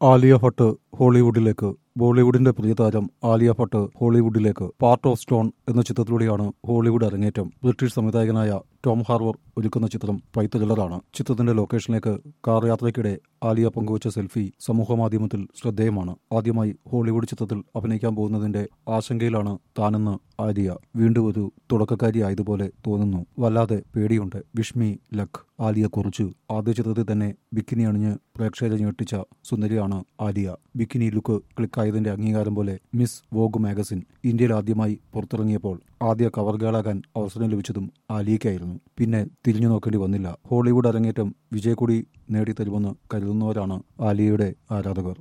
ആലിയ ഭട്ട് ഹോളിവുഡിലേക്ക് ബോളിവുഡിന്റെ പ്രിയതാരം ആലിയ ഭട്ട് ഹോളിവുഡിലേക്ക് പാർട്ട് ഓഫ് സ്റ്റോൺ എന്ന ചിത്രത്തിലൂടെയാണ് ഹോളിവുഡ് അരങ്ങേറ്റം ബ്രിട്ടീഷ് സംവിധായകനായ ടോം ഹാർവർ ഒരുക്കുന്ന ചിത്രം പൈത്തകിളറാണ് ചിത്രത്തിന്റെ ലൊക്കേഷനിലേക്ക് കാർ യാത്രയ്ക്കിടെ ആലിയ പങ്കുവച്ച സെൽഫി സമൂഹമാധ്യമത്തിൽ ശ്രദ്ധേയമാണ് ആദ്യമായി ഹോളിവുഡ് ചിത്രത്തിൽ അഭിനയിക്കാൻ പോകുന്നതിന്റെ ആശങ്കയിലാണ് താനെന്ന് ആലിയ വീണ്ടും ഒരു തുടക്കക്കാരിയായതുപോലെ തോന്നുന്നു വല്ലാതെ പേടിയുണ്ട് വിഷ്മി ലക്ക് ആലിയ കുറിച്ചു ആദ്യ ചിത്രത്തിൽ തന്നെ ബിക്കിനി അണിഞ്ഞ് പ്രേക്ഷകരെ ഞെട്ടിച്ച സുന്ദരിയാണ് ആലിയ ബിക്കിനി ലുക്ക് ക്ലിക്കായതിന്റെ അംഗീകാരം പോലെ മിസ് വോഗ് മാഗസിൻ ഇന്ത്യയിൽ ആദ്യമായി പുറത്തിറങ്ങിയപ്പോൾ ആദ്യ കവർ ഗേളാകാൻ അവസരം ലഭിച്ചതും ആലിയയ്ക്കായിരുന്നു പിന്നെ തിരിഞ്ഞു നോക്കേണ്ടി വന്നില്ല ഹോളിവുഡ് അരങ്ങേറ്റം വിജയക്കൊടി നേടിത്തരുമെന്ന് കരുതുന്നവരാണ് ആലിയയുടെ ആരാധകർ